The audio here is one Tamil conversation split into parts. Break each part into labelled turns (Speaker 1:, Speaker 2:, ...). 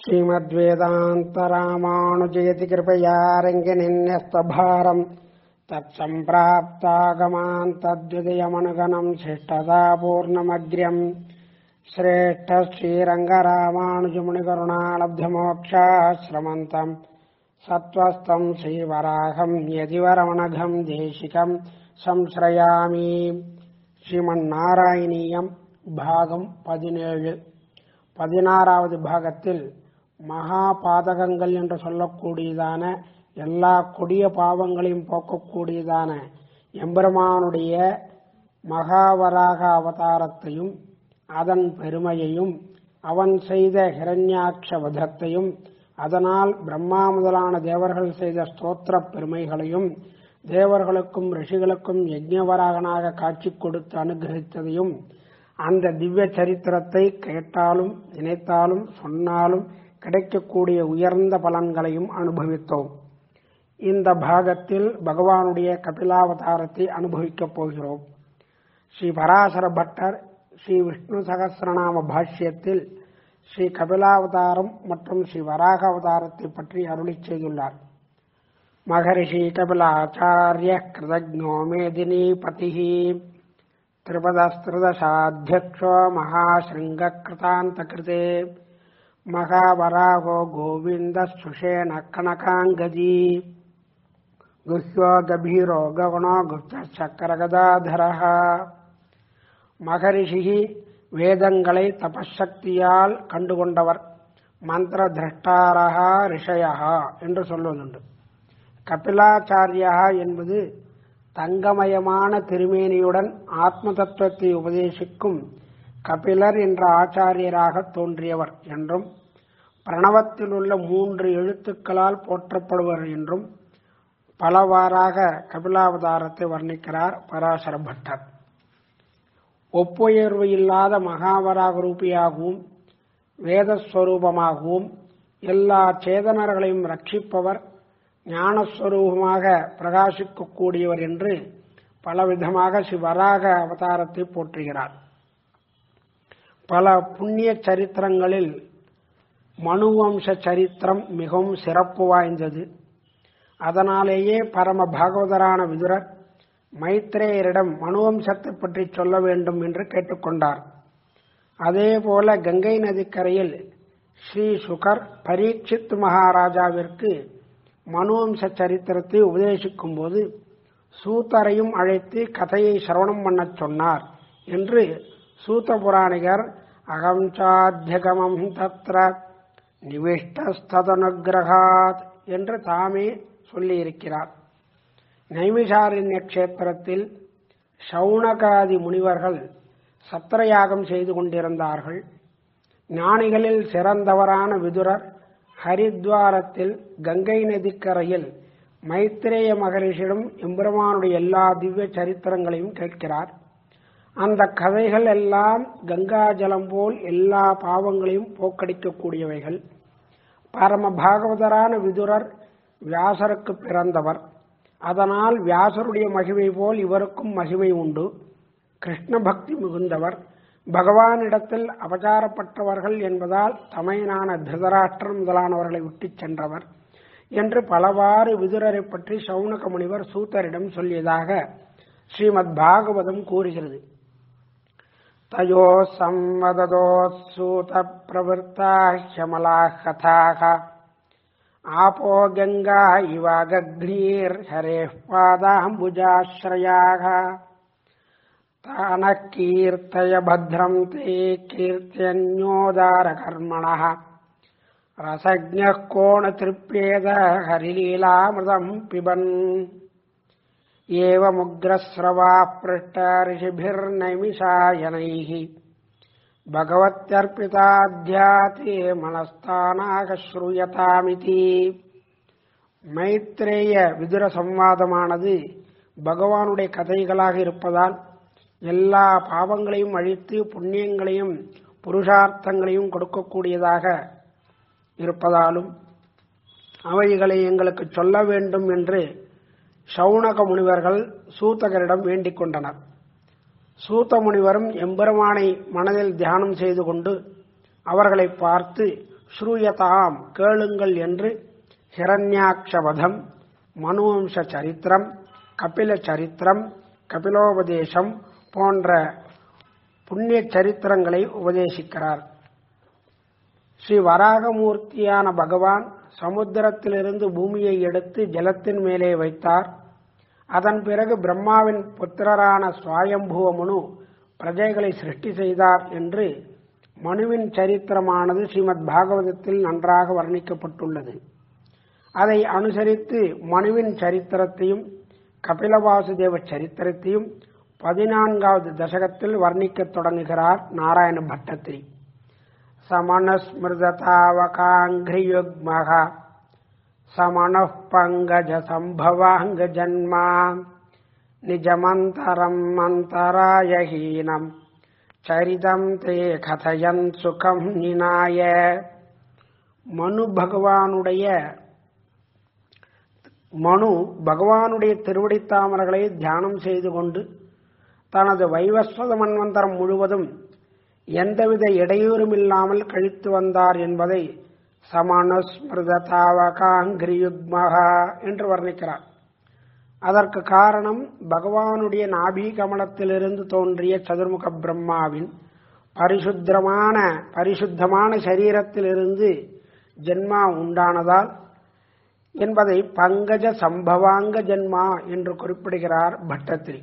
Speaker 1: श्रीमद्वेदान्तरामानुजयति कृपया रङ्गिनिन्यस्तभारम् तत्सम्प्राप्तागमान् तद्विदयमनुगणम् शिष्टतापूर्णमग्र्यम् श्रेष्ठ श्रीरङ्गरामानुजमुनिकरुणालब्धमोक्षाश्रमन्तम् सत्त्वस्तम् श्रीवराहम् यदिवरमणघम् देशिकम् संश्रयामि ஸ்ரீமன்னாராயணீயம் பாகம் பதினேழு பதினாறாவது பாகத்தில் மகா பாதகங்கள் என்று சொல்லக்கூடியதான எல்லா கொடிய பாவங்களையும் போக்கக்கூடியதான எம்பெருமானுடைய மகாவராக அவதாரத்தையும் அதன் பெருமையையும் அவன் செய்த ஹிரண்யாட்ச வதத்தையும் அதனால் பிரம்மா முதலான தேவர்கள் செய்த ஸ்தோத்திர பெருமைகளையும் தேவர்களுக்கும் ரிஷிகளுக்கும் யஜ்ஞவராகனாக காட்சி கொடுத்து அனுகிரகித்ததையும் அந்த திவ்ய சரித்திரத்தை கேட்டாலும் நினைத்தாலும் சொன்னாலும் கிடைக்கக்கூடிய உயர்ந்த பலன்களையும் அனுபவித்தோம் இந்த பாகத்தில் பகவானுடைய கபிலாவதாரத்தை அனுபவிக்கப் போகிறோம் ஸ்ரீ பராசர பட்டர் ஸ்ரீ விஷ்ணு சகசிரநாம பாஷ்யத்தில் ஸ்ரீ கபிலாவதாரம் மற்றும் ஸ்ரீ வராக அவதாரத்தை பற்றி அருளி செய்துள்ளார் மகரிஷி கபிலாச்சாரிய கிருதஜோ மேதினீபதி திரிபதஸ்திரதசாத்தியக்ஷோ மகாசிருங்ககிருதாந்த கிருதே மகாவராகோ கோவிந்த சுஷேன கனகாங்கஜி குஹ்யோ கபீரோ கவனோ குப்த சக்கரகதாதர மகரிஷி வேதங்களை தபசக்தியால் கண்டுகொண்டவர் மந்திர திரஷ்டாரா ரிஷயா என்று சொல்வதுண்டு கபிலாச்சாரியா என்பது தங்கமயமான திருமேனியுடன் ஆத்ம தத்துவத்தை உபதேசிக்கும் கபிலர் என்ற ஆச்சாரியராக தோன்றியவர் என்றும் பிரணவத்தில் உள்ள மூன்று எழுத்துக்களால் போற்றப்படுவர் என்றும் பலவாறாக கபிலாவதாரத்தை வர்ணிக்கிறார் பராசர பட்டர் ஒப்புயர்வு இல்லாத மகாவராக ரூபியாகவும் வேதஸ்வரூபமாகவும் எல்லா சேதனர்களையும் ரட்சிப்பவர் ஞானஸ்வரூபமாக பிரகாசிக்கக்கூடியவர் என்று பலவிதமாக சிவராக அவதாரத்தை போற்றுகிறார் பல புண்ணிய சரித்திரங்களில் மனுவம்ச சரித்திரம் மிகவும் சிறப்பு வாய்ந்தது அதனாலேயே பரம பாகவதரான விதுரர் மைத்ரேயரிடம் மனுவம்சத்தை பற்றி சொல்ல வேண்டும் என்று கேட்டுக்கொண்டார் அதேபோல கங்கை நதிக்கரையில் ஸ்ரீ சுகர் பரீட்சித் மகாராஜாவிற்கு மனுவம்ச சரித்திரத்தை உபதேசிக்கும் போது சூத்தரையும் அழைத்து கதையை சிரவணம் பண்ணச் சொன்னார் என்று சூத்த புராணிகர் அகம் சாத்தியகமம் தத்ர நிவிஷ்டஸ்ததனுகிரகாத் என்று தாமே சொல்லியிருக்கிறார் நைமிஷாரண்ய கஷேத்திரத்தில் சவுனகாதி முனிவர்கள் சத்திரயாகம் செய்து கொண்டிருந்தார்கள் ஞானிகளில் சிறந்தவரான விதுரர் ஹரித்வாரத்தில் கங்கை நதிக்கரையில் மைத்ரேய மகரிஷிடம் எம்பெருமானுடைய எல்லா திவ்ய சரித்திரங்களையும் கேட்கிறார் அந்த கதைகள் எல்லாம் கங்கா ஜலம் போல் எல்லா பாவங்களையும் போக்கடிக்கக்கூடியவைகள் பரம பாகவதரான விதுரர் வியாசருக்கு பிறந்தவர் அதனால் வியாசருடைய மகிமை போல் இவருக்கும் மகிமை உண்டு கிருஷ்ண பக்தி மிகுந்தவர் பகவானிடத்தில் அபச்சாரப்பட்டவர்கள் என்பதால் தமையனான திருதராஷ்டிரம் முதலானவர்களை விட்டுச் சென்றவர் என்று பலவாறு விதுரரை பற்றி சவுனக முனிவர் சூத்தரிடம் சொல்லியதாக ஸ்ரீமத் பாகவதம் கூறுகிறது தயோ சம்மதோ சூத பிரவருத்தா ஹமலா கதாக ஆபோ கங்கா இவாகக்னீர் ஹரே பாதாம்புஜாஸ்ரயாக तानः कीर्तय भद्रम् ते कीर्त्यन्योदारकर्मणः रसज्ञः कोणतृप्येद हरिलीलामृतम् पिबन् एवमुग्रस्रवाः पृष्ट ऋषिभिर्नैमिषायनैः भगवत्यर्पिताध्याते मनस्तानाக ஸ்ரூயதாமிதி மைத்ரேய விதுர சம்வாதமானது பகவானுடைய கதைகளாக இருப்பதால் எல்லா பாவங்களையும் அழித்து புண்ணியங்களையும் புருஷார்த்தங்களையும் கொடுக்கக்கூடியதாக இருப்பதாலும் அவைகளை எங்களுக்கு சொல்ல வேண்டும் என்று சவுனக முனிவர்கள் சூத்தகரிடம் வேண்டிக் கொண்டனர் சூத்த முனிவரும் எம்பெருமானை மனதில் தியானம் செய்து கொண்டு அவர்களை பார்த்து ஸ்ரூயதாம் கேளுங்கள் என்று ஹிரண்யாட்சவதம் மனுவம்ச சரித்திரம் கபில சரித்திரம் கபிலோபதேசம் போன்ற புண்ணிய சரித்திரங்களை உபதேசிக்கிறார் ஸ்ரீ வராகமூர்த்தியான பகவான் சமுத்திரத்திலிருந்து பூமியை எடுத்து ஜலத்தின் மேலே வைத்தார் அதன் பிறகு பிரம்மாவின் புத்திரரான சுவாயம்புவ மனு பிரஜைகளை சிருஷ்டி செய்தார் என்று மனுவின் சரித்திரமானது ஸ்ரீமத் பாகவதத்தில் நன்றாக வர்ணிக்கப்பட்டுள்ளது அதை அனுசரித்து மனுவின் சரித்திரத்தையும் கபிலவாசுதேவ சரித்திரத்தையும் பதினான்காவது தசகத்தில் வர்ணிக்கத் தொடங்குகிறார் நாராயண பட்டத்திரி समनस्मृततावकाङ्घ्रियुग्मः समनः पङ्कजसम्भवाङ्गजन्मा निजमन्तरम् अन्तरायहीनम् சரிதம் தே கதயன் சுகம் நினாய மனு பகவானுடைய மனு பகவானுடைய திருவடித் தாமரைகளை தியானம் செய்து கொண்டு தனது வைவஸ்வத மன்வந்தரம் முழுவதும் எந்தவித இடையூறும் இல்லாமல் கழித்து வந்தார் என்பதை சமனுஸ்மிருததாவகாங்கிரியுக்மகா என்று வர்ணிக்கிறார் அதற்கு காரணம் பகவானுடைய நாபி கமலத்திலிருந்து தோன்றிய சதுர்முக பிரம்மாவின் பரிசுத்தமான பரிசுத்தமான சரீரத்திலிருந்து ஜென்மா உண்டானதால் என்பதை பங்கஜ சம்பவாங்க ஜென்மா என்று குறிப்பிடுகிறார் பட்டத்திரி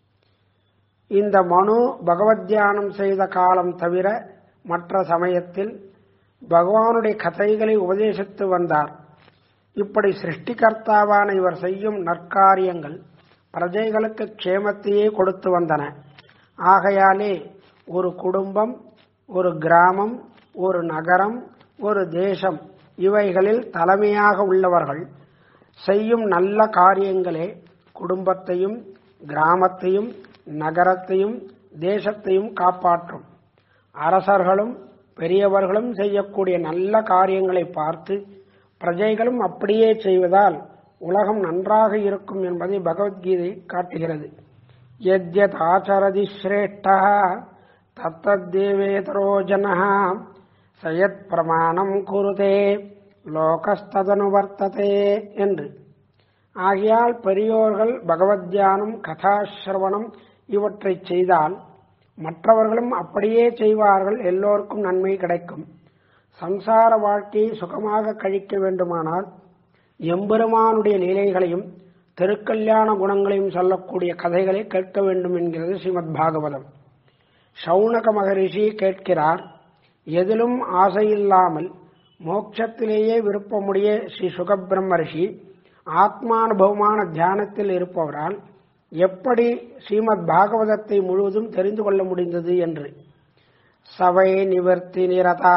Speaker 1: இந்த மனு பகவத் தியானம் செய்த காலம் தவிர மற்ற சமயத்தில் பகவானுடைய கதைகளை உபதேசித்து வந்தார் இப்படி சிருஷ்டிகர்த்தாவான இவர் செய்யும் நற்காரியங்கள் பிரஜைகளுக்கு க்ஷேமத்தையே கொடுத்து வந்தன ஆகையாலே ஒரு குடும்பம் ஒரு கிராமம் ஒரு நகரம் ஒரு தேசம் இவைகளில் தலைமையாக உள்ளவர்கள் செய்யும் நல்ல காரியங்களே குடும்பத்தையும் கிராமத்தையும் நகரத்தையும் தேசத்தையும் காப்பாற்றும் அரசர்களும் பெரியவர்களும் செய்யக்கூடிய நல்ல காரியங்களை பார்த்து பிரஜைகளும் அப்படியே செய்வதால் உலகம் நன்றாக இருக்கும் என்பதை பகவத்கீதை காட்டுகிறது எத்யத் ஆச்சரதி ஸ்ரேஷ்டா தத்தத்தேவேதரோ ஜனः சயத் பிரமாணம் குருதே லோகஸ்ததனுவர்த்ததே என்று ஆகையால் பெரியோர்கள் பகவத் தியானம் கதாசிரவணம் இவற்றை செய்தால் மற்றவர்களும் அப்படியே செய்வார்கள் எல்லோருக்கும் நன்மை கிடைக்கும் சம்சார வாழ்க்கையை சுகமாக கழிக்க வேண்டுமானால் எம்பெருமானுடைய லீலைகளையும் திருக்கல்யாண குணங்களையும் சொல்லக்கூடிய கதைகளை கேட்க வேண்டும் என்கிறது ஸ்ரீமத் பாகவதம் சவுனக மகரிஷி கேட்கிறார் எதிலும் ஆசையில்லாமல் மோட்சத்திலேயே விருப்பமுடைய ஸ்ரீ சுகபிரம்ம ரிஷி ஆத்மானுபவமான தியானத்தில் இருப்பவரால் எப்படி ஸ்ரீமத் பாகவதத்தை முழுவதும் தெரிந்து கொள்ள முடிந்தது என்று சவை நிவர்த்தி நிரதா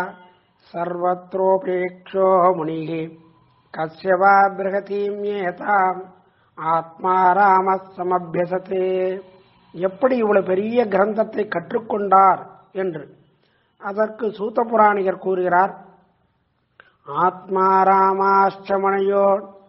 Speaker 1: சர்வத்ரோபேக்ஷோ முனிகி கஸ்யவா பிரகதீம் ஏதாம் ஆத்மா ராம சமபியசத்தே எப்படி இவ்வளவு பெரிய கிரந்தத்தை கற்றுக்கொண்டார் என்று அதற்கு சூத்த புராணிகர் கூறுகிறார் ஆத்மா ராமாஷ்டமணையோ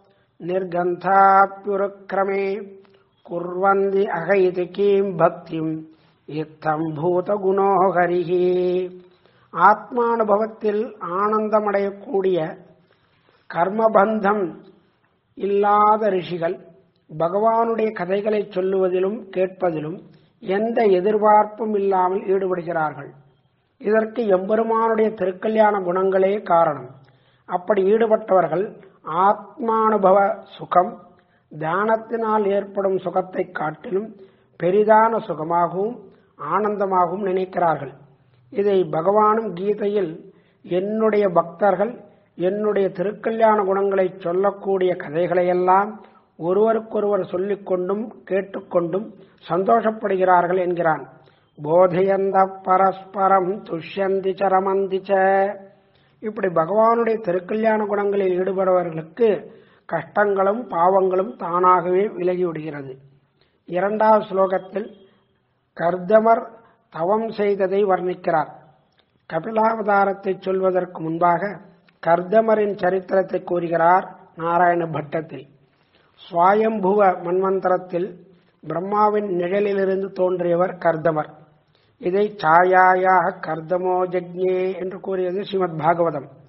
Speaker 1: நிர்கந்தாப்யுருக்கிரமே குர்வந்தி அகைதி கீம் பக்திம் இத்தம் பூதகுணோ ஹரிஹி ஆத்மானுபவத்தில் ஆனந்தமடையக்கூடிய கர்மபந்தம் இல்லாத ரிஷிகள் பகவானுடைய கதைகளை சொல்லுவதிலும் கேட்பதிலும் எந்த எதிர்பார்ப்பும் இல்லாமல் ஈடுபடுகிறார்கள் இதற்கு எம்பெருமானுடைய திருக்கல்யாண குணங்களே காரணம் அப்படி ஈடுபட்டவர்கள் ஆத்மானுபவ சுகம் தியானத்தினால் ஏற்படும் சுகத்தை காட்டிலும் பெரிதான சுகமாகவும் ஆனந்தமாகவும் நினைக்கிறார்கள் இதை பகவானும் கீதையில் என்னுடைய பக்தர்கள் என்னுடைய திருக்கல்யாண குணங்களை சொல்லக்கூடிய கதைகளையெல்லாம் ஒருவருக்கொருவர் சொல்லிக்கொண்டும் கேட்டுக்கொண்டும் சந்தோஷப்படுகிறார்கள் என்கிறான் போதையந்த பரஸ்பரம் துஷ்யந்தி சரமந்தி ச இப்படி பகவானுடைய திருக்கல்யாண குணங்களில் ஈடுபடுபவர்களுக்கு கஷ்டங்களும் பாவங்களும் தானாகவே விலகிவிடுகிறது இரண்டாவது ஸ்லோகத்தில் கர்தமர் தவம் செய்ததை வர்ணிக்கிறார் கபிலாவதாரத்தை சொல்வதற்கு முன்பாக கர்தமரின் சரித்திரத்தை கூறுகிறார் நாராயண பட்டத்தில் சுவாயம்புவ மன்வந்தரத்தில் பிரம்மாவின் நிழலிலிருந்து தோன்றியவர் கர்தமர் இதை சாயாயாக கர்தமோ ஜக்ஞே என்று கூறியது ஸ்ரீமத் பாகவதம்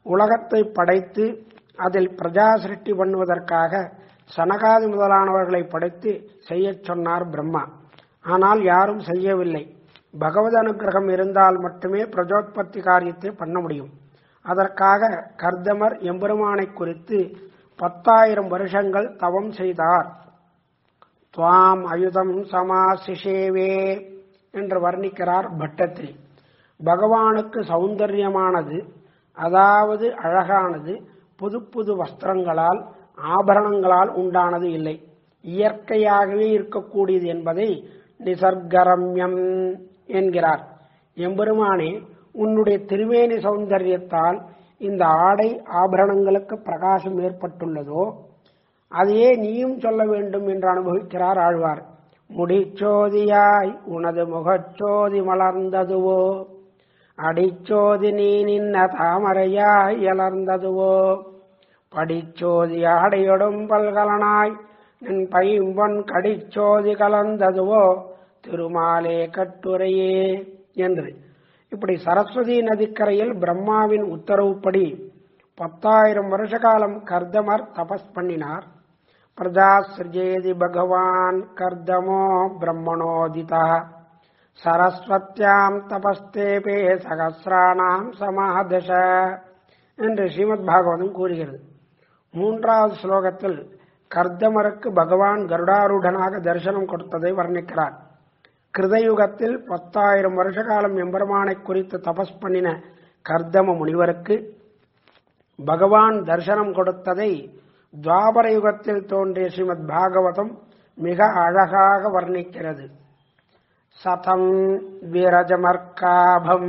Speaker 1: உலகத்தை படைத்து அதில் பிரஜா சிருஷ்டி பண்ணுவதற்காக சனகாதி முதலானவர்களை படைத்து செய்யச் சொன்னார் பிரம்மா ஆனால் யாரும் செய்யவில்லை பகவத் அனுகிரகம் இருந்தால் மட்டுமே பிரஜோத்பத்தி காரியத்தை பண்ண முடியும் அதற்காக கர்தமர் எம்பெருமானை குறித்து பத்தாயிரம் வருஷங்கள் தவம் செய்தார் துவாம் அயுதம் சமாசிஷேவே என்று வர்ணிக்கிறார் பட்டத்திரி பகவானுக்கு சௌந்தரியமானது அதாவது அழகானது புது புது வஸ்திரங்களால் ஆபரணங்களால் உண்டானது இல்லை இயற்கையாகவே இருக்கக்கூடியது என்பதை நிசர்கரம்யம் என்கிறார் எம்பெருமானே உன்னுடைய திருவேணி சௌந்தரியத்தால் இந்த ஆடை ஆபரணங்களுக்கு பிரகாசம் ஏற்பட்டுள்ளதோ அதையே நீயும் சொல்ல வேண்டும் என்று அனுபவிக்கிறார் ஆழ்வார் முடிச்சோதியாய் உனது முகச்சோதி மலர்ந்ததுவோ அடிச்சோதி நீ நின்ன தாமரையாய் எலர்ந்ததுவோ படிச்சோதி ஆடையொடும் பல்கலனாய் நின் பைம்பொன் கடிச்சோதி கலந்ததுவோ திருமாலே கட்டுரையே என்று இப்படி சரஸ்வதி நதிக்கரையில் பிரம்மாவின் உத்தரவுப்படி பத்தாயிரம் வருஷ காலம் கர்தமர் தபஸ் பண்ணினார் பிரஜாசிருஜேதி பகவான் கர்தமோ பிரம்மணோதிதா சரஸ்வத்யாம் தபஸ்தேபே சகசிராணாம் சமாதச என்று ஸ்ரீமத் பாகவதம் கூறுகிறது மூன்றாவது ஸ்லோகத்தில் கர்தமருக்கு பகவான் கருடாரூடனாக தரிசனம் கொடுத்ததை வர்ணிக்கிறார் கிருதயுகத்தில் பத்தாயிரம் வருஷ காலம் எம்பெருமானை குறித்து தபஸ் பண்ணின கர்தம முனிவருக்கு பகவான் தரிசனம் கொடுத்ததை துவாபர யுகத்தில் தோன்றிய ஸ்ரீமத் பாகவதம் மிக அழகாக வர்ணிக்கிறது சதம் விரஜமர்க்காபம்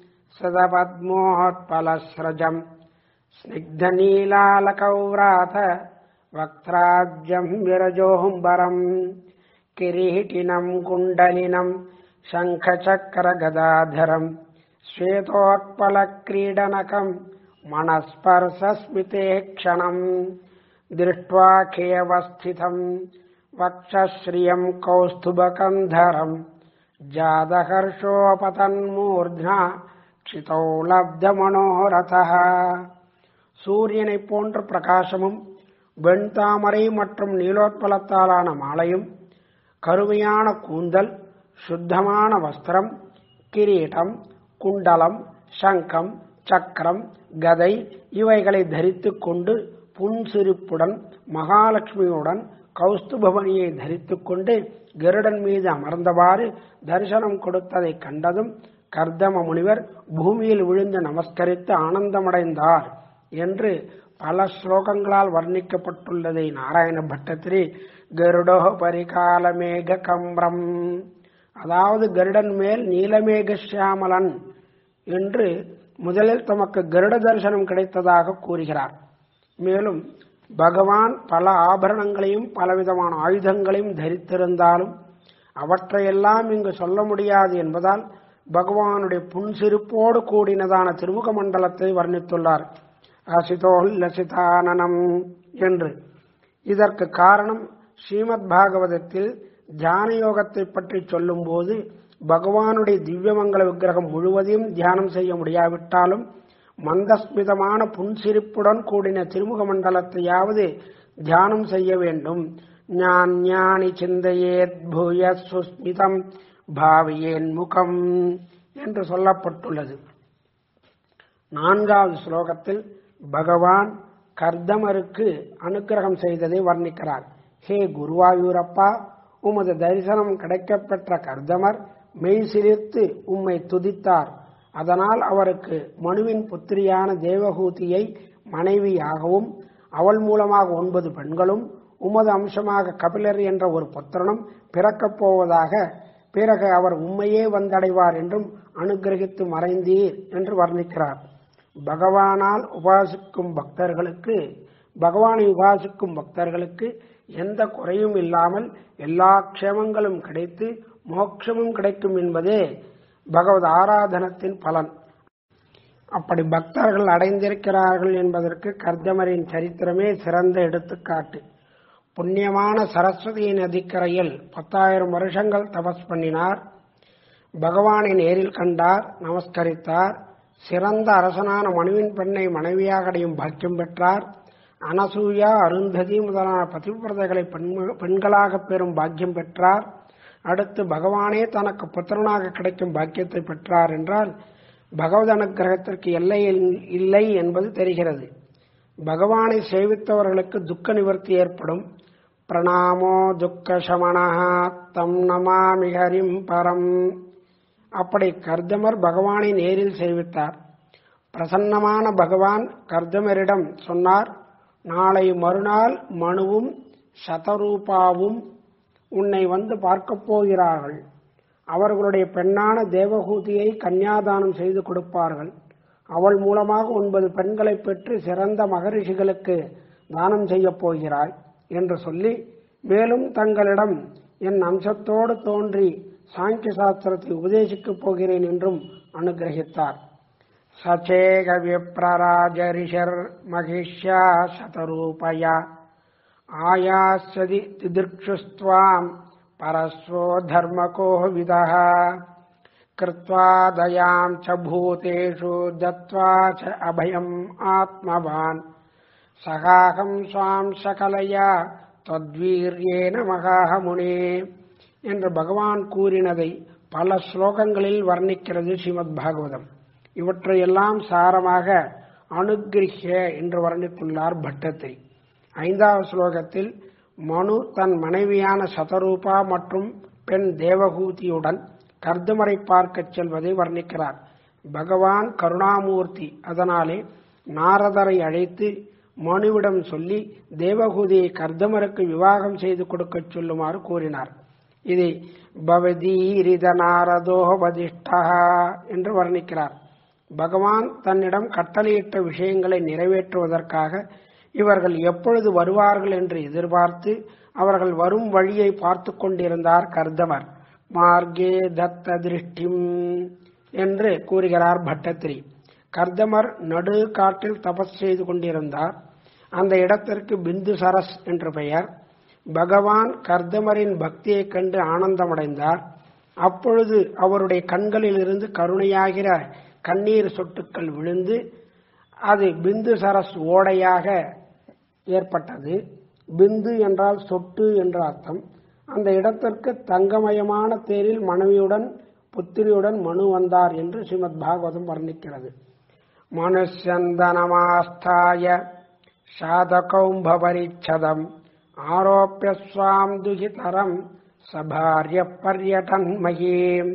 Speaker 1: சதபத்மோத்பலஸ்ரஜம் ஸ்னிக்தநீலாலகௌராத வக்திராஜ்யம் விரஜோம்பரம் किरीटिनम् कुण्डलिनम् शङ्खचक्रगदाधरम् श्वेतोत्पलक्रीडनकम् मनस्पर्शस्मिते क्षणम् दृष्ट्वा खेवस्थितम् वक्षश्रियम् कौस्तुभकन्धरम् जादहर्षोपतन्मूर्ध्ना क्षितौ லப்தமனோரதः சூரியனைப் போன்ற பிரகாசமும் வெண்தாமரை மற்றும் நீலோத்பலத்தாலான மாலையும் கருமையான கூந்தல் சுத்தமான வஸ்திரம் கிரீட்டம் குண்டலம் சங்கம் சக்கரம் கதை இவைகளை தரித்துக் கொண்டு புன்சிரிப்புடன் மகாலட்சுமியுடன் கௌஸ்துபவனியை தரித்துக் கொண்டு கருடன் மீது அமர்ந்தவாறு தரிசனம் கொடுத்ததை கண்டதும் கர்தம முனிவர் பூமியில் விழுந்து நமஸ்கரித்து ஆனந்தமடைந்தார் என்று பல ஸ்லோகங்களால் வர்ணிக்கப்பட்டுள்ளதை நாராயண பட்டத்திரி கருடோ பரிகால மேக கம்ரம் அதாவது கருடன் மேல் நீலமேக சியாமலன் என்று முதலில் தமக்கு கருட தரிசனம் கிடைத்ததாக கூறுகிறார் மேலும் பகவான் பல ஆபரணங்களையும் பலவிதமான ஆயுதங்களையும் தரித்திருந்தாலும் அவற்றையெல்லாம் இங்கு சொல்ல முடியாது என்பதால் பகவானுடைய புன்சிரிப்போடு கூடினதான திருமுக மண்டலத்தை வர்ணித்துள்ளார் அசிதோல்லசிதானனம் என்று இதற்கு காரணம் ஸ்ரீமத் பாகவதத்தில் தியான யோகத்தை பற்றி சொல்லும்போது பகவானுடைய திவ்யமங்கல விக்கிரகம் முழுவதையும் தியானம் செய்ய முடியாவிட்டாலும் மந்தஸ்மிதமான புன்சிரிப்புடன் கூடின திருமுக மண்டலத்தையாவது தியானம் செய்ய வேண்டும் ஞான் ஞானி சிந்தையேத் பூய சுஸ்மிதம் பாவியேன் முகம் என்று சொல்லப்பட்டுள்ளது நான்காவது ஸ்லோகத்தில் பகவான் கர்தமருக்கு அனுக்கிரகம் செய்ததை வர்ணிக்கிறார் ஹே குருவாயூரப்பா உமது தரிசனம் கிடைக்கப்பெற்ற கர்தமர் மெய் சிலிர்த்து உம்மை துதித்தார் அதனால் அவருக்கு மனுவின் புத்திரியான தேவகூதியை மனைவியாகவும் அவள் மூலமாக ஒன்பது பெண்களும் உமது அம்சமாக கபிலர் என்ற ஒரு புத்திரனும் பிறக்கப் போவதாக பிறகு அவர் உண்மையே வந்தடைவார் என்றும் அனுகிரகித்து மறைந்தீர் என்று வர்ணிக்கிறார் பகவானால் உபாசிக்கும் பக்தர்களுக்கு பகவானை உபாசிக்கும் பக்தர்களுக்கு எந்த குறையும் இல்லாமல் எல்லா க்ஷேமங்களும் கிடைத்து மோட்சமும் கிடைக்கும் என்பதே பகவத் ஆராதனத்தின் பலன் அப்படி பக்தர்கள் அடைந்திருக்கிறார்கள் என்பதற்கு கர்தமரின் சரித்திரமே சிறந்த எடுத்துக்காட்டு புண்ணியமான சரஸ்வதி நதிக்கரையில் பத்தாயிரம் வருஷங்கள் தபஸ் பண்ணினார் பகவானை நேரில் கண்டார் நமஸ்கரித்தார் சிறந்த அரசனான மனுவின் பெண்ணை மனைவியாக அடையும் பாக்கியம் பெற்றார் அனசூயா அருந்ததி முதலான பதிவிரதைகளை பெண்களாக பெறும் பாக்கியம் பெற்றார் அடுத்து பகவானே தனக்கு புத்திரனாக கிடைக்கும் பாக்கியத்தை பெற்றார் என்றால் பகவத் அனுகிரகத்திற்கு எல்லை இல்லை என்பது தெரிகிறது பகவானை சேவித்தவர்களுக்கு துக்க நிவர்த்தி ஏற்படும் பிரணாமோ துக்க சமணா தம் நமாமி ஹரிம் பரம் அப்படி கர்தமர் பகவானை நேரில் சேவித்தார் பிரசன்னமான பகவான் கர்தமரிடம் சொன்னார் நாளை மறுநாள் மனுவும் சதரூபாவும் உன்னை வந்து பார்க்கப் போகிறார்கள் அவர்களுடைய பெண்ணான தேவகூதியை கன்னியாதானம் செய்து கொடுப்பார்கள் அவள் மூலமாக ஒன்பது பெண்களை பெற்று சிறந்த மகரிஷிகளுக்கு தானம் செய்யப் போகிறாய் என்று சொல்லி மேலும் தங்களிடம் என் அம்சத்தோடு தோன்றி சாங்கிய சாஸ்திரத்தை உபதேசிக்கப் போகிறேன் என்றும் அனுகிரகித்தார் சச்சேக விப்ரராஜரிஷர் மகிஷ்யா சதரூபயா ஆயாசதி திதிர்க்ஷுஸ்துவாம் பரஸ்வோ தர்மகோ விதா கிருத்வா தயாம் ச பூதேஷு தத்வா ச அபயம் ஆத்மவான் சகாகம் சுவாம் சகலையா தத்வீரியேன மகாமுனே என்று பகவான் கூறினதை பல ஸ்லோகங்களில் வர்ணிக்கிறது ஸ்ரீமத் பாகவதம் இவற்றையெல்லாம் சாரமாக அனுகிரகிய என்று வர்ணித்துள்ளார் பட்டத்தை ஐந்தாவது ஸ்லோகத்தில் மனு தன் மனைவியான சதரூபா மற்றும் பெண் தேவகூதியுடன் கர்தமரை பார்க்கச் செல்வதை வர்ணிக்கிறார் பகவான் கருணாமூர்த்தி அதனாலே நாரதரை அழைத்து மனுவிடம் சொல்லி தேவகூதியை கர்தமருக்கு விவாகம் செய்து கொடுக்கச் சொல்லுமாறு கூறினார் இதை பவதீரித நாரதோ வதிஷ்டா என்று வர்ணிக்கிறார் பகவான் தன்னிடம் கட்டளையிட்ட விஷயங்களை நிறைவேற்றுவதற்காக இவர்கள் எப்பொழுது வருவார்கள் என்று எதிர்பார்த்து அவர்கள் வரும் வழியை பார்த்து கொண்டிருந்தார் கர்தமர் மார்கே தத்த திருஷ்டிம் என்று கூறுகிறார் பட்டத்திரி கர்தமர் நடு காட்டில் தபஸ் செய்து கொண்டிருந்தார் அந்த இடத்திற்கு பிந்து சரஸ் என்று பெயர் பகவான் கர்தமரின் பக்தியைக் கண்டு ஆனந்தமடைந்தார் அப்பொழுது அவருடைய கண்களில் இருந்து கருணையாகிற கண்ணீர் சொட்டுக்கள் விழுந்து அது பிந்து சரஸ் ஓடையாக ஏற்பட்டது பிந்து என்றால் சொட்டு என்ற அர்த்தம் அந்த இடத்திற்கு தங்கமயமான தேரில் மனைவியுடன் புத்திரியுடன் மனு வந்தார் என்று ஸ்ரீமத் பாகவதம் வர்ணிக்கிறது மனுஷந்தனமாஸ்தாய சாதகௌம்பரிச்சதம் ஆரோப்பிய சுவாம் துகிதரம் சபாரிய பர்யடன் மகீம்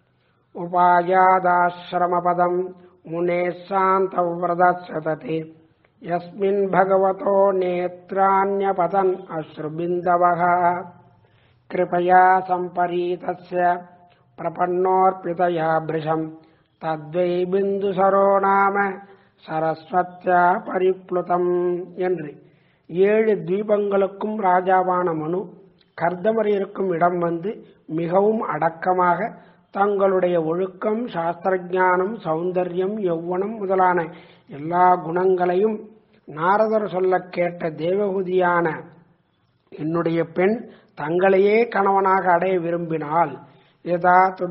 Speaker 1: உபாயாதாசிரமபதம் முனே சாந்தவிரதசததே யஸ்மின் பகவதோ நேத்ராண்யபதன் அஸ்ருபிந்தவः कृपया सम्परीतस्य प्रपन्नोऽर्पितया भृशम् தத்வை பிந்துசரோ நாம சரஸ்வத்யா பரிப்ளுதம் என்று ஏழு தீபங்களுக்கும் ராஜாவான மனு கர்தமர் இருக்கும் இடம் வந்து மிகவும் அடக்கமாக தங்களுடைய ஒழுக்கம் சாஸ்திரஞானம் சௌந்தர்யம் யௌவனம் முதலான எல்லா குணங்களையும் நாரதர் சொல்ல கேட்ட தேவகுதியான என்னுடைய பெண் தங்களையே கணவனாக அடைய விரும்பினால் யதா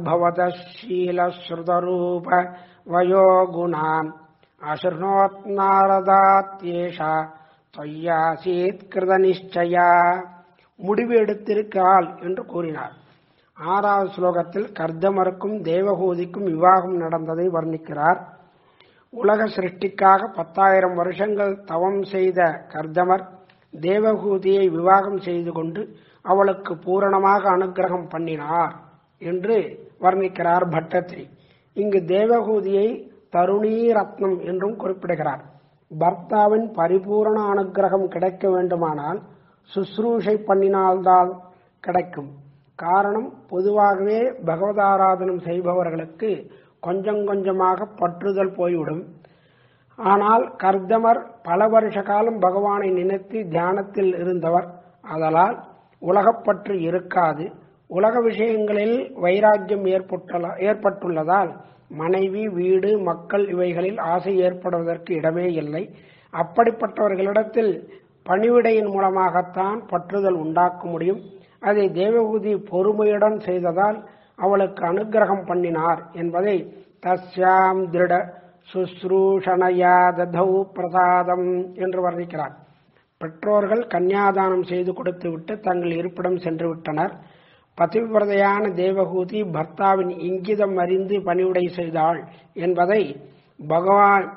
Speaker 1: துபவதீலஸ்ருதரூப வயோ குணான் அசுர்ணோத் நாரதாத்யேஷா தொய்யாசீத் கிருத நிச்சயா முடிவு எடுத்திருக்கிறாள் என்று கூறினார் ஆறாவது ஸ்லோகத்தில் கர்தமருக்கும் தேவகூதிக்கும் விவாகம் நடந்ததை வர்ணிக்கிறார் உலக சிருஷ்டிக்காக பத்தாயிரம் வருஷங்கள் தவம் செய்த கர்தமர் தேவகூதியை விவாகம் செய்து கொண்டு அவளுக்கு பூரணமாக அனுகிரகம் பண்ணினார் என்று வர்ணிக்கிறார் பட்டத்திரி இங்கு தேவகூதியை தருணீ ரத்னம் என்றும் குறிப்பிடுகிறார் பர்த்தாவின் பரிபூரண அனுகிரகம் கிடைக்க வேண்டுமானால் சுஸ்ரூஷை பண்ணினால்தான் கிடைக்கும் காரணம் பொதுவாகவே பகவதாராதனம் செய்பவர்களுக்கு கொஞ்சம் கொஞ்சமாக பற்றுதல் போய்விடும் ஆனால் கர்தமர் பல வருஷ காலம் பகவானை நினைத்து தியானத்தில் இருந்தவர் அதலால் உலகப்பற்று இருக்காது உலக விஷயங்களில் வைராக்கியம் ஏற்பட்டுள்ளதால் மனைவி வீடு மக்கள் இவைகளில் ஆசை ஏற்படுவதற்கு இடமே இல்லை அப்படிப்பட்டவர்களிடத்தில் பணிவிடையின் மூலமாகத்தான் பற்றுதல் உண்டாக்க முடியும் அதை தேவகூதி பொறுமையுடன் செய்ததால் அவளுக்கு அனுகிரகம் பண்ணினார் என்பதை தஸ்யாம் திருட சுஸ்ரூஷணயா ததௌ பிரசாதம் என்று வர்ணிக்கிறார் பெற்றோர்கள் கன்னியாதானம் செய்து கொடுத்துவிட்டு தங்கள் இருப்பிடம் சென்று விட்டனர் பதிவிரதையான தேவகூதி பர்த்தாவின் இங்கிதம் அறிந்து பணிவுடை செய்தாள் என்பதை பகவான்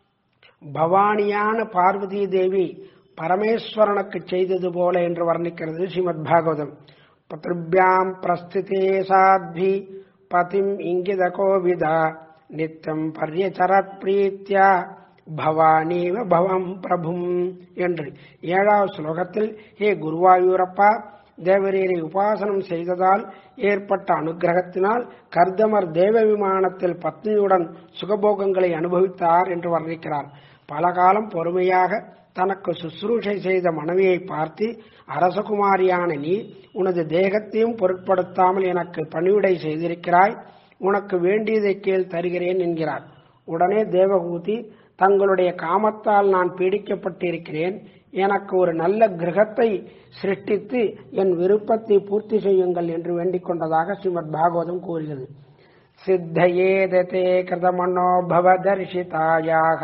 Speaker 1: பவானியான பார்வதி தேவி பரமேஸ்வரனுக்கு செய்தது போல என்று வர்ணிக்கிறது ஸ்ரீமத் பாகவதம் பத்ருபியாம் பிரஸ்திதே சாத்வி பதிம் இங்கித கோவிதா நித்தம் பர்யச்சரத் பிரீத்யா பவானீவ பவம் பிரபும் என்று ஏழாவது ஸ்லோகத்தில் ஹே குருவாயூரப்பா தேவரீரை உபாசனம் செய்ததால் ஏற்பட்ட அனுகிரகத்தினால் கர்தமர் தேவ விமானத்தில் பத்னியுடன் சுகபோகங்களை அனுபவித்தார் என்று வர்ணிக்கிறார் பல காலம் பொறுமையாக தனக்கு சுசுரூஷை செய்த மனைவியை பார்த்து அரசகுமாரியான நீ உனது தேகத்தையும் பொருட்படுத்தாமல் எனக்கு பணிவிடை செய்திருக்கிறாய் உனக்கு வேண்டியதை கேள் தருகிறேன் என்கிறார் உடனே தேவகூதி தங்களுடைய காமத்தால் நான் பீடிக்கப்பட்டிருக்கிறேன் எனக்கு ஒரு நல்ல கிரகத்தை சிருஷ்டித்து என் விருப்பத்தை பூர்த்தி செய்யுங்கள் என்று வேண்டிக் கொண்டதாக ஸ்ரீமத் பாகவதம் கூறுகிறது சித்தயேதே கிருதமனோ பவதர்ஷிதாயாக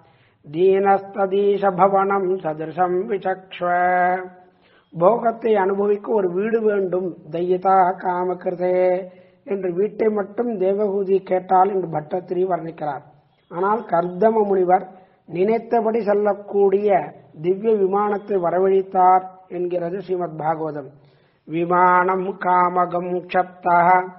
Speaker 1: தீனஸ்ததீஷ பவனம் சதிருஷம் விசக்ஷ்வ போகத்தை அனுபவிக்க ஒரு வீடு வேண்டும் தையதா காமகிருதே என்று வீட்டை மட்டும் தேவகூதி கேட்டால் என்று பட்டத்திரி வர்ணிக்கிறார் ஆனால் கர்தம முனிவர் நினைத்தபடி செல்லக்கூடிய திவ்ய விமானத்தை வரவழைத்தார் என்கிறது ஸ்ரீமத் பாகவதம் விமானம் காமகம் க்ஷப்தா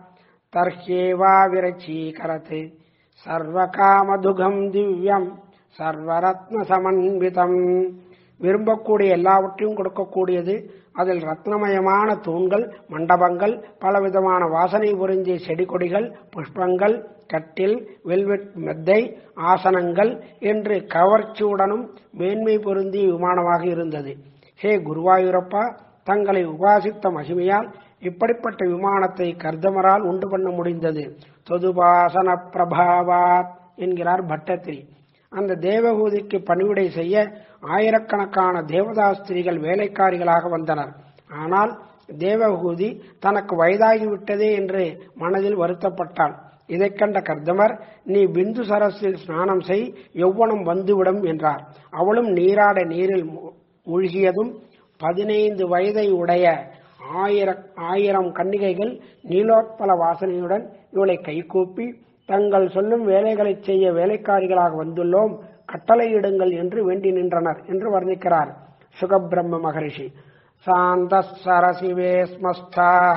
Speaker 1: தர்ஹேவா விரச்சீகரத் சர்வ காமதுகம் திவ்யம் சர்வரத்ன சமன்விதம் விரும்பக்கூடிய எல்லாவற்றையும் கொடுக்கக்கூடியது அதில் ரத்னமயமான தூண்கள் மண்டபங்கள் பலவிதமான வாசனை புரிஞ்சிய செடி கொடிகள் புஷ்பங்கள் கட்டில் வெல்வெட் மெத்தை ஆசனங்கள் என்று கவர்ச்சியுடனும் மேன்மை பொருந்திய விமானமாக இருந்தது ஹே குருவாயூரப்பா தங்களை உபாசித்த மகிமையால் இப்படிப்பட்ட விமானத்தை கர்தமரால் உண்டு பண்ண முடிந்தது தொதுபாசன பிரபாவாத் என்கிறார் பட்டத்திரி அந்த தேவகூதிக்கு பணிவிடை செய்ய ஆயிரக்கணக்கான தேவதாஸ்திரிகள் வேலைக்காரிகளாக வந்தனர் ஆனால் தேவகூதி தனக்கு வயதாகிவிட்டதே என்று மனதில் வருத்தப்பட்டாள் இதைக் கண்ட கர்தமர் நீ பிந்து சரஸில் ஸ்நானம் செய் எவ்வனம் வந்துவிடும் என்றார் அவளும் நீராட நீரில் மூழ்கியதும் பதினைந்து வயதை உடைய ஆயிர ஆயிரம் கன்னிகைகள் நீலோத்பல வாசனையுடன் இவளை கைகூப்பி தங்கள் சொல்லும் வேலைகளைச் செய்ய வேலைக்காரிகளாக வந்துள்ளோம் கட்டளையிடுங்கள் என்று வேண்டி நின்றனர் என்று வர்ணிக்கிறார் சுகபிரம்ம மகரிஷி சாந்த சரசிவே ஸ்மஸ்தாக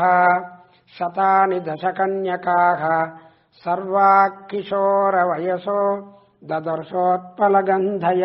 Speaker 1: சதானி தசகன்யகாக சர்வா கிஷோர வயசோ ததர்ஷோத்பலகந்தய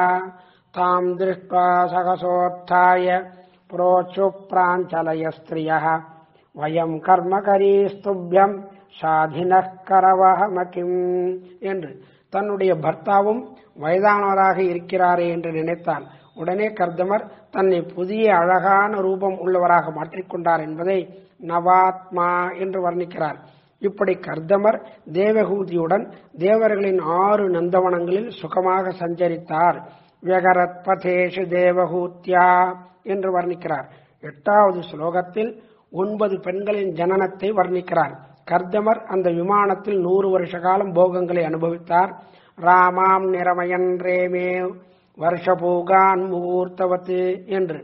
Speaker 1: தாம் திருஷ்டுவா சகசோத்தாய புரோச்சு பிராஞ்சலய ஸ்திரிய வயம் கர்மகரீஸ்துபியம் சாதினக் கரவஹமகிம் என்று தன்னுடைய பர்த்தாவும் வயதானவராக இருக்கிறாரே என்று நினைத்தாள் உடனே கர்தமர் தன்னை புதிய அழகான ரூபம் உள்ளவராக மாற்றிக்கொண்டார் என்பதை நவாத்மா என்று வர்ணிக்கிறார் இப்படி கர்தமர் தேவகூதியுடன் தேவர்களின் ஆறு நந்தவனங்களில் சுகமாக சஞ்சரித்தார் வியகரத் பதேஷு தேவகூத்யா என்று வர்ணிக்கிறார் எட்டாவது ஸ்லோகத்தில் ஒன்பது பெண்களின் ஜனனத்தை வர்ணிக்கிறார் கர்தமர் அந்த விமானத்தில் நூறு வருஷ காலம் போகங்களை அனுபவித்தார் ராமாம் நிறமயன் ரேமே வருஷபூகான் முகூர்த்தவத்து என்று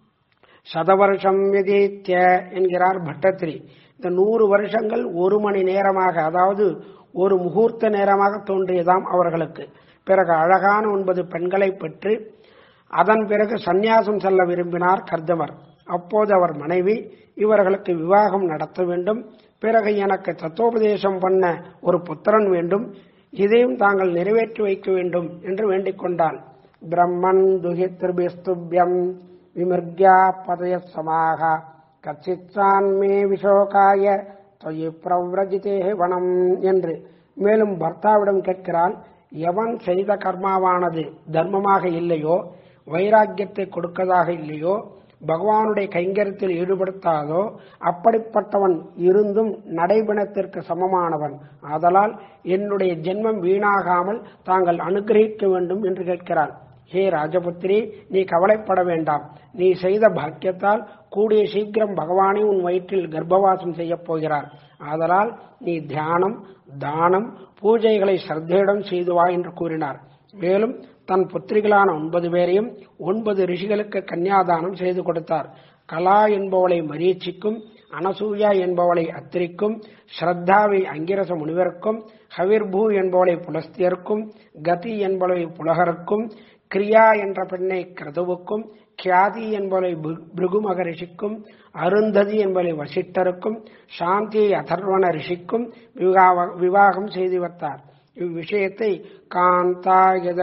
Speaker 1: சதவருஷம் விதித்ய என்கிறார் பட்டத்திரி இந்த நூறு வருஷங்கள் ஒரு மணி நேரமாக அதாவது ஒரு முகூர்த்த நேரமாக தோன்றியதாம் அவர்களுக்கு பிறகு அழகான ஒன்பது பெண்களை பெற்று அதன் பிறகு சந்நியாசம் செல்ல விரும்பினார் கர்தமர் அப்போது அவர் மனைவி இவர்களுக்கு விவாகம் நடத்த வேண்டும் பிறகு எனக்கு தத்துவோபதேசம் பண்ண ஒரு புத்திரன் வேண்டும் இதையும் தாங்கள் நிறைவேற்றி வைக்க வேண்டும் என்று வேண்டிக் கொண்டாள் பிரம்மன் துகித்ருபிஸ்துபியம் விமிர்கியா பதய சமாக கச்சித்தான் மே விஷோகாய தொயி பிரவ்ரஜிதே வனம் என்று மேலும் பர்த்தாவிடம் கேட்கிறாள் எவன் செய்த கர்மாவானது தர்மமாக இல்லையோ வைராக்கியத்தை கொடுக்கதாக இல்லையோ பகவானுடைய கைங்கரியத்தில் ஈடுபடுத்தாதோ அப்படிப்பட்டவன் இருந்தும் நடைபணத்திற்கு சமமானவன் ஆதலால் என்னுடைய ஜென்மம் வீணாகாமல் தாங்கள் அனுகிரகிக்க வேண்டும் என்று கேட்கிறாள் ஹே ராஜபுத்திரி நீ கவலைப்பட வேண்டாம் நீ செய்த பாக்கியத்தால் கூடிய சீக்கிரம் பகவானே உன் வயிற்றில் கர்ப்பவாசம் செய்யப் போகிறார் ஆதலால் நீ தியானம் தானம் பூஜைகளை ஸ்ரத்தையுடன் செய்து வா என்று கூறினார் மேலும் தன் புத்திரிகளான ஒன்பது பேரையும் ஒன்பது ரிஷிகளுக்கு கன்னியாதானம் செய்து கொடுத்தார் கலா என்பவளை மரீச்சிக்கும் அனசூயா என்பவளை அத்திரிக்கும் ஸ்ரத்தாவை அங்கிரச முனிவருக்கும் ஹவிர்பூ என்பவளை புலஸ்தியருக்கும் கதி என்பவளை புலகருக்கும் கிரியா என்ற பெண்ணை கிரதுவுக்கும் கியாதி என்பவளை பிருகு மகரிஷிக்கும் அருந்ததி என்பவளை வசிட்டருக்கும் சாந்தி அதர்வன ரிஷிக்கும் விவாகம் செய்து வைத்தார் இவ்விஷயத்தை காந்தா எத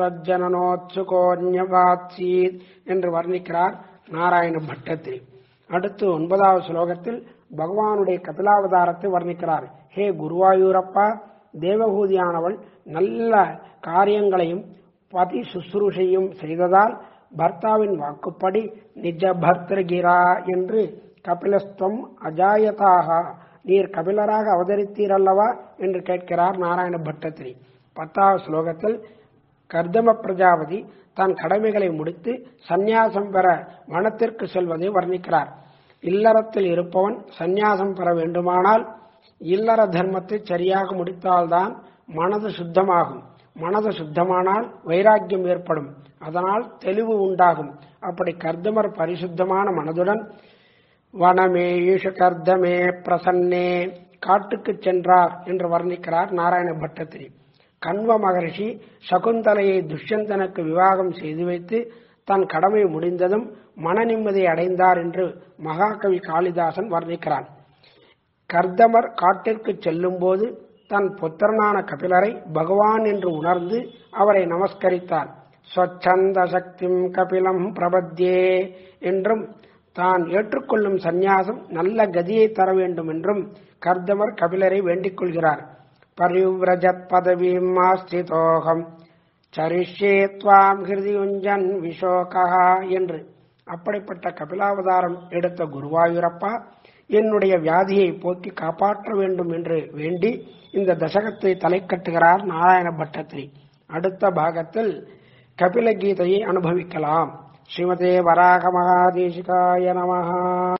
Speaker 1: கிருத்வஜனனோத்சுகோன்யவாத்சீத் என்று வர்ணிக்கிறார் நாராயண பட்டத்திரி அடுத்து ஒன்பதாவது ஸ்லோகத்தில் பகவானுடைய கபிலாவதாரத்தை வர்ணிக்கிறார் ஹே குருவாயூரப்பா தேவகூதியானவள் நல்ல காரியங்களையும் பதி சுசுரூஷையும் செய்ததால் பர்த்தாவின் வாக்குப்படி நிஜ பர்தகிரா என்று கபிலஸ்துவம் அஜாயதாக நீர் கபிலராக அவதரித்தீரல்லவா என்று கேட்கிறார் நாராயண பட்டத்திரி பத்தாவது ஸ்லோகத்தில் கர்தம பிரஜாபதி தன் கடமைகளை முடித்து சந்நியாசம் பெற வனத்திற்கு செல்வதை வர்ணிக்கிறார் இல்லறத்தில் இருப்பவன் சந்நியாசம் பெற வேண்டுமானால் இல்லற தர்மத்தை சரியாக முடித்தால்தான் மனது சுத்தமாகும் மனது சுத்தமானால் வைராக்கியம் ஏற்படும் அதனால் தெளிவு உண்டாகும் அப்படி கர்தமர் பரிசுத்தமான மனதுடன் வனமே ஈஷ கர்தமே பிரசன்னே காட்டுக்கு சென்றார் என்று வர்ணிக்கிறார் நாராயண பட்டத்திரி கண்வ மகரிஷி சகுந்தலையை துஷ்யந்தனுக்கு விவாகம் செய்து வைத்து தன் கடமை முடிந்ததும் மன நிம்மதி அடைந்தார் என்று மகாகவி காளிதாசன் வர்ணிக்கிறான் கர்தமர் காட்டிற்கு செல்லும் போது தன் புத்திரனான கபிலரை பகவான் என்று உணர்ந்து அவரை நமஸ்கரித்தார் ஸ்வச்சந்த சக்திம் கபிலம் பிரபத்யே என்றும் தான் ஏற்றுக்கொள்ளும் சந்நியாசம் நல்ல கதியை தர வேண்டும் என்றும் கர்தமர் கபிலரை வேண்டிக் கொள்கிறார் பரிவ்ரஜத் பதவீம் ஆஸ்திதோகம் சரிஷ்யே துவாம் ஹிருதியுஞ்சன் விஷோகா என்று அப்படிப்பட்ட கபிலாவதாரம் எடுத்த குருவாயூரப்பா என்னுடைய வியாதியை போக்கி காப்பாற்ற வேண்டும் என்று வேண்டி இந்த தசகத்தை தலை கட்டுகிறார் நாராயண பட்டத்திரி அடுத்த பாகத்தில் கபில கீதையை அனுபவிக்கலாம் ஸ்ரீமதே வராக மகாதேசிகாய நமஹா